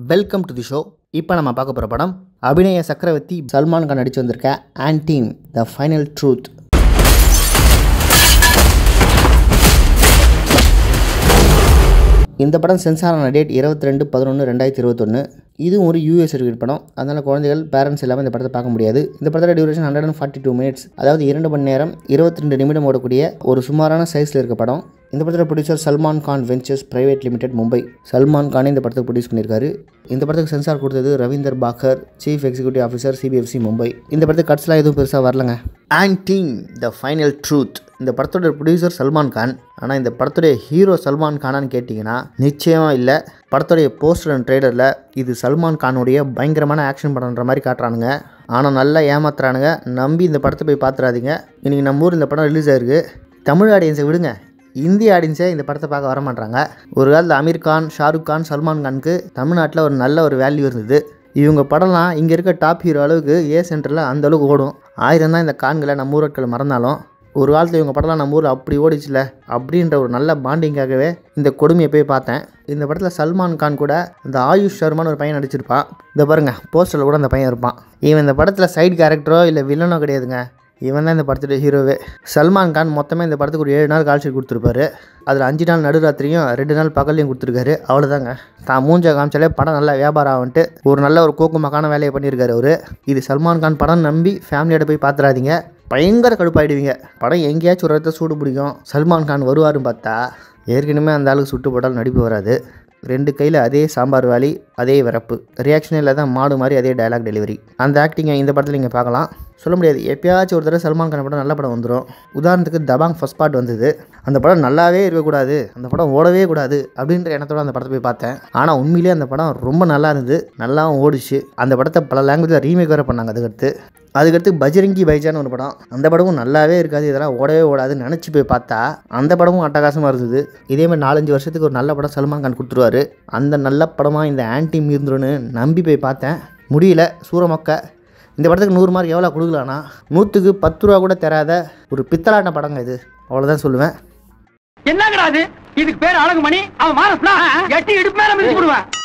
welcome to the show இப்போ நம்ம பார்க்க போகிற படம் அபிநய சக்கரவர்த்தி சல்மான் கான் நடிச்சு வந்திருக்க ஆன்டீம் த ஃபைனல் ட்ரூத் இந்த படம் சென்சார் ஆன டேட் இருபத்தி ரெண்டு பதினொன்று ரெண்டாயிரத்தி இருபத்தொன்று இதுவும் ஒரு யூஎஸ் சர்டிஃபிகேட் படம் அதனால் குழந்தைகள் பேரண்ட்ஸ் இல்லாமல் இந்த படத்தை பார்க்க முடியாது இந்த படத்தோட duration hundred and forty two minutes அதாவது இரண்டு மணி நேரம் இருபத்தி ரெண்டு நிமிடம் ஓடக்கூடிய ஒரு சுமாரான சைஸில் இருக்க படம் இந்த படத்தோட producer Salman Khan ventures private limited Mumbai Salman கானே இந்த படத்தை ப்ரொடியூஸ் பண்ணியிருக்காரு இந்த படத்துக்கு சென்சார் கொடுத்தது Ravinder Bhakar chief executive officer CBFC Mumbai இந்த படத்துக்கு கட்ஸ்லாம் எதுவும் பெருசாக வரலங்க ஆன்டிங் த ஃபைனல் ட்ரூத் இந்த படத்தோட ப்ரொடியூசர் சல்மான் கான் ஆனால் இந்த படத்துடைய ஹீரோ சல்மான் கானான்னு கேட்டிங்கன்னா நிச்சயமாக இல்லை படத்துடைய போஸ்டர் அண்ட் ட்ரெய்லரில் இது சல்மான் கானுடைய பயங்கரமான ஆக்ஷன் படம்ன்ற மாதிரி காட்டுறானுங்க ஆனால் நல்லா ஏமாத்துறானுங்க நம்பி இந்த படத்தை போய் பார்த்துறாதீங்க இன்றைக்கி நம்ம ஊர் இந்த படம் ரிலீஸ் ஆயிருக்கு தமிழ் ஆடியன்ஸை விடுங்க இந்திய ஆடியன்ஸே இந்த படத்தை பார்க்க வர மாட்டாங்க ஒரு காலத்தில் அமீர் கான் ஷாருக் கான் சல்மான் கானுக்கு தமிழ்நாட்டில் ஒரு நல்ல ஒரு வேல்யூ இருந்தது இவங்க படம்லாம் இங்கே இருக்க டாப் ஹீரோ அளவுக்கு ஏ சென்டரில் அந்த அளவுக்கு ஓடும் ஆயிரம் தான் இந்த கான்களை நம்ம ஊரட்களை மறந்தாலும் ஒரு காலத்தில் இவங்க படம்லாம் நம்ம ஊரில் அப்படி ஓடிச்சுல அப்படின்ற ஒரு நல்ல பாண்டிங்காகவே இந்த கொடுமையை போய் பார்த்தேன் இந்த படத்தில் சல்மான் கான் கூட இந்த ஆயுஷ் சர்மான்னு ஒரு பையன் நடிச்சிருப்பான் இந்த பாருங்க போஸ்டரில் கூட அந்த பையன் இருப்பான் இவன் இந்த படத்தில் சைடு கேரக்டரோ இல்லை வில்லனோ கிடையாதுங்க இவன் தான் இந்த படத்துடைய ஹீரோவே சல்மான் கான் மொத்தமாக இந்த படத்துக்கு ஒரு ஏழு நாள் கால் ஷீட் கொடுத்துருப்பாரு அதில் அஞ்சு நாள் நடுராத்திரியும் ரெண்டு நாள் பகல்லையும் கொடுத்துருக்காரு அவ்வளோதாங்க தான் மூஞ்ச காமிச்சாலே படம் நல்லா வியாபாரம் ஆகுன்ட்டு ஒரு நல்ல ஒரு கோக்குமக்கான வேலையை பண்ணியிருக்காரு அவரு இது சல்மான் கான் படம் நம்பி ஃபேமிலியோட போய் பார்த்துறாதீங்க பயங்கர கடுப்பாயிடுவீங்க படம் எங்கேயாச்சும் ஒரு இடத்த சூடு பிடிக்கும் சல்மான் கான் வருவாருன்னு பார்த்தா ஏற்கனவே அந்த ஆளுக்கு சுட்டு போட்டாலும் நடிப்பு வராது ரெண்டு கையில் அதே சாம்பார் வாலி அதே வரப்பு ரியாக்ஷனே இல்லாத மாடு மாதிரி அதே டயலாக் டெலிவரி அந்த ஆக்டிங்கை இந்த படத்தில் நீங்கள் பார்க்கலாம் சொல்ல முடியாது எப்பயாச்சும் ஒரு தடவை சல்மான் கான் படம் நல்ல படம் வந்துடும் உதாரணத்துக்கு தபாங் ஃபஸ்ட் பார்ட் வந்தது அந்த படம் நல்லாவே இருக்கக்கூடாது அந்த படம் ஓடவே கூடாது அப்படின்ற எண்ணத்தோட அந்த படத்தை போய் பார்த்தேன் ஆனால் உண்மையிலேயே அந்த படம் ரொம்ப நல்லா இருந்தது நல்லாவும் ஓடிச்சு அந்த படத்தை பல லாங்குவேஜில் ரீமேக் வேறு பண்ணாங்க அதுக்கடுத்து அதுக்கடுத்து பஜ்ரங்கி பைஜான்னு ஒரு படம் அந்த படமும் நல்லாவே இருக்காது இதெல்லாம் ஓடவே ஓடாதுன்னு நினச்சி போய் பார்த்தா அந்த படமும் அட்டகாசமாக இருந்தது இதே மாதிரி நாலஞ்சு வருஷத்துக்கு ஒரு நல்ல படம் சல்மான் கான் கொடுத்துருவாரு அந்த நல்ல படமாக இந்த ஆன்டி மீர்ந்துருன்னு நம்பி போய் பார்த்தேன் முடியல சூரமொக்க இந்த படத்துக்கு நூறு மார்க் எவ்வளோ கொடுக்கலான்னா நூற்றுக்கு பத்து ரூபா கூட தராத ஒரு பித்தலாட்ட படங்க இது அவ்வளோதான் சொல்லுவேன் என்னங்கடா அது இதுக்கு பேர் அழகுமணி அவன் மானஸ்னா எட்டி இடுப்பு மேல மிதிச்சு விடுவேன்